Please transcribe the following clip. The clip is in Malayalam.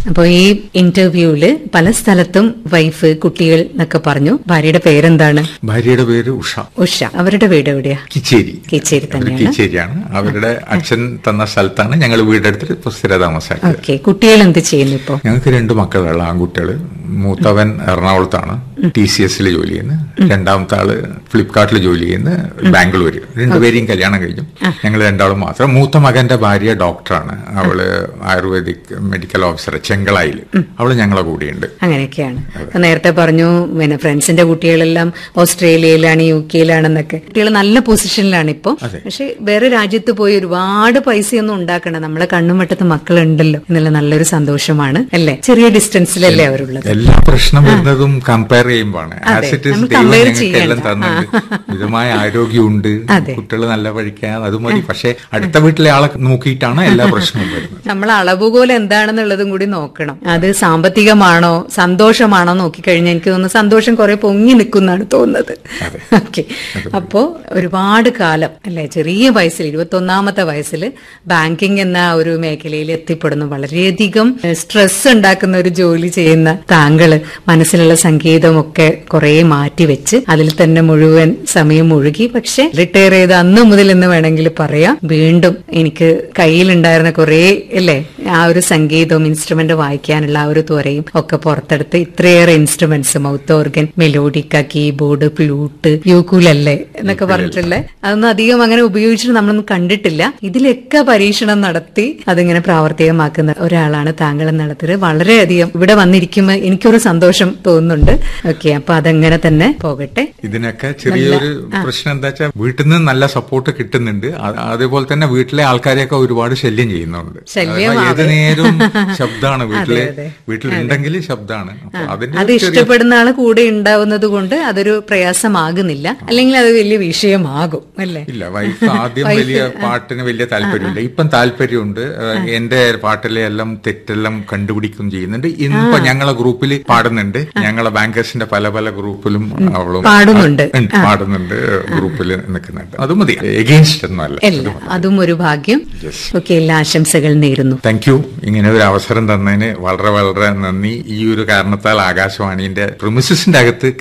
അപ്പൊ ഈ ഇന്റർവ്യൂവില് പല സ്ഥലത്തും വൈഫ് കുട്ടികൾ എന്നൊക്കെ പറഞ്ഞു ഭാര്യയുടെ പേരെന്താണ് ഭാര്യയുടെ പേര് ഉഷ ഉഷ അവരുടെ വീട് എവിടെയാ കിച്ചേരി കിച്ചേരി അവര് തന്നെയാണ് കിച്ചേരിയാണ് അവരുടെ അച്ഛൻ തന്ന സ്ഥലത്താണ് ഞങ്ങൾ വീടെടുത്തിട്ട് ഇപ്പൊ സ്ഥിരതാമസാക്കിയത് ഓക്കെ കുട്ടികൾ എന്ത് ചെയ്യുന്നു ഇപ്പോ ഞങ്ങൾക്ക് രണ്ട് മക്കളുള്ള ആൺകുട്ടികള് മൂത്തവൻ എറണാകുളത്താണ് ടി സി എസിൽ ജോലി ചെയ്യുന്നത് രണ്ടാമത്തെ ആള് ഫ്ലിപ്കാർട്ടിൽ ജോലി ചെയ്യുന്നത് ബാംഗ്ലൂര് രണ്ടുപേരെയും കല്യാണം കഴിഞ്ഞു ഞങ്ങൾ രണ്ടാളും മാത്രം മൂത്ത മകന്റെ ഭാര്യ ഡോക്ടറാണ് അവള് ആയുർവേദിക് മെഡിക്കൽ ഓഫീസർ ചെങ്കളായിൽ അവള് ഞങ്ങളെ കൂടെയുണ്ട് അങ്ങനെയൊക്കെയാണ് അപ്പൊ നേരത്തെ പറഞ്ഞു പിന്നെ ഫ്രണ്ട്സിന്റെ കുട്ടികളെല്ലാം ഓസ്ട്രേലിയയിലാണ് യു കെയിലാണെന്നൊക്കെ കുട്ടികൾ നല്ല പൊസിഷനിലാണ് ഇപ്പോ അതെ. പക്ഷെ വേറെ രാജ്യത്ത് പോയി ഒരുപാട് പൈസയൊന്നും ഉണ്ടാക്കണം നമ്മളെ കണ്ണും വെട്ടത്ത് മക്കളുണ്ടല്ലോ എന്നുള്ള നല്ലൊരു സന്തോഷമാണ് അല്ലേ ചെറിയ ഡിസ്റ്റൻസിലല്ലേ അവരുള്ളത് എല്ലാ പ്രശ്നം വരുന്നതും കമ്പയർ ചെയ്യുമ്പോഴാണ് അതെ, ആസ് ഇറ്റ് നമ്മൾ ദൈവം compare ഞങ്ങൾക്ക് എല്ലാം ചെയ്യണ്ട. തന്നിട്ടുണ്ട് മിതമായ ആരോഗ്യമുണ്ട് അതെ. കുട്ടികൾ നല്ല പഠിക്കാൻ അത് മതി പക്ഷെ അടുത്ത വീട്ടിലെ ആളെ നോക്കിയിട്ടാണ് എല്ലാ പ്രശ്നവും വരുന്നത് നമ്മൾ അളവുകോൽ എന്താണെന്നുള്ളതും കൂടി നോക്കണം അത് സാമ്പത്തികമാണോ സന്തോഷമാണോ നോക്കിക്കഴിഞ്ഞാൽ എനിക്ക് തോന്നുന്നു സന്തോഷം കുറെ പൊങ്ങി നിൽക്കുന്നതാണ് തോന്നുന്നത് ഓക്കെ അപ്പോ ഒരുപാട് കാലം അല്ലെ ചെറിയ വയസ്സിൽ ഇരുപത്തി ഒന്നാമത്തെ വയസ്സിൽ ബാങ്കിങ് എന്ന ഒരു മേഖലയിൽ എത്തിപ്പെടുന്നു വളരെയധികം സ്ട്രെസ് ഉണ്ടാക്കുന്ന ഒരു ജോലി ചെയ്യുന്ന താങ്കള് മനസ്സിലുള്ള സംഗീതമൊക്കെ കുറെ മാറ്റി വെച്ച് അതിൽ തന്നെ മുഴുവൻ സമയം മുഴുകി പക്ഷെ റിട്ടയർ ചെയ്ത് അന്ന് മുതൽ എന്ന് വേണമെങ്കിൽ പറയാം വീണ്ടും എനിക്ക് കയ്യിലുണ്ടായിരുന്ന കുറെ അല്ലേ ആ ഒരു സംഗീതവും ഇൻസ്ട്രുമെന്റ് വായിക്കാനുള്ള ആ ഒരു ത്വരയും ഒക്കെ പുറത്തെടുത്ത് ഇത്രയേറെ instruments mouth organ melodica keyboard flute യൂക്കൂലല്ലേ എന്നൊക്കെ പറഞ്ഞിട്ടില്ലേ അതൊന്നും അധികം അങ്ങനെ ഉപയോഗിച്ചിട്ട് നമ്മളൊന്നും കണ്ടിട്ടില്ല ഇതിലൊക്കെ പരീക്ഷണം നടത്തി അതിങ്ങനെ പ്രാവർത്തികമാക്കുന്ന ഒരാളാണ് താങ്കൾ എന്നുള്ളതിൽ വളരെയധികം ഇവിടെ വന്നിരിക്കുമ്പോൾ എനിക്കൊരു സന്തോഷം തോന്നുന്നുണ്ട് ഓക്കെ അപ്പൊ അതങ്ങനെ തന്നെ പോകട്ടെ ഇതിനൊക്കെ ചെറിയൊരു പ്രശ്നം എന്താ വെച്ചാൽ വീട്ടിൽ നിന്ന് നല്ല സപ്പോർട്ട് കിട്ടുന്നുണ്ട് അ- അതേപോലെ തന്നെ വീട്ടിലെ ആൾക്കാരെയൊക്കെ ഒരുപാട് ശല്യം ചെയ്യുന്നുണ്ട് ശല്യം അഥവാ ഏത് അതെ. നേരവും ശബ്ദമാണ് വീട്ടില് അതെ. വീട്ടിലുണ്ടെങ്കിൽ ശബ്ദമാണ് അപ്പൊ അതിന്റെ അത് ഒരു ചെറിയ ഇഷ്ടപ്പെടുന്ന ആള് കൂടെ ഉണ്ടാവുന്നത് കൊണ്ട് അതൊരു പ്രയാസമാകുന്നില്ല അല്ലെങ്കിൽ അത് വലിയ വിഷയമാകും അല്ലേ ഇല്ല വൈഫ് ആദ്യം വലിയ പാട്ടിന് വലിയ താല്പര്യമില്ല ഇപ്പം താല്പര്യമുണ്ട് ഏഹ് എന്റെ പാട്ടിലെ എല്ലാം തെറ്റെല്ലാം കണ്ടുപിടിക്കും ചെയ്യുന്നുണ്ട് ഇന്നിപ്പോ ഞങ്ങളെ ഗ്രൂപ്പിൽ പാടുന്നുണ്ട് ഞങ്ങളെ ബാങ്കേഴ്സിന്റെ പല പല ഗ്രൂപ്പിലും അവളും പാടുന്നുണ്ട്. ഉണ്ട്, പാടുന്നുണ്ട് ഗ്രൂപ്പിൽ നിൽക്കുന്നുണ്ട് അത് മതി എഗെയിൻസ്റ്റ് ഒന്നുമല്ല അല്ല അതും ഒരു ഭാഗ്യം Yes. ഓക്കെ എല്ലാ ആശംസകൾ നേരുന്നു താങ്ക് യു ഇങ്ങനെ ഒരു അവസരം തന്നതിന് വളരെ വളരെ നന്ദി ഈ ഒരു കാരണത്താൽ ആകാശവാണിന്റെ പ്രിമിസിന്റെ അകത്ത്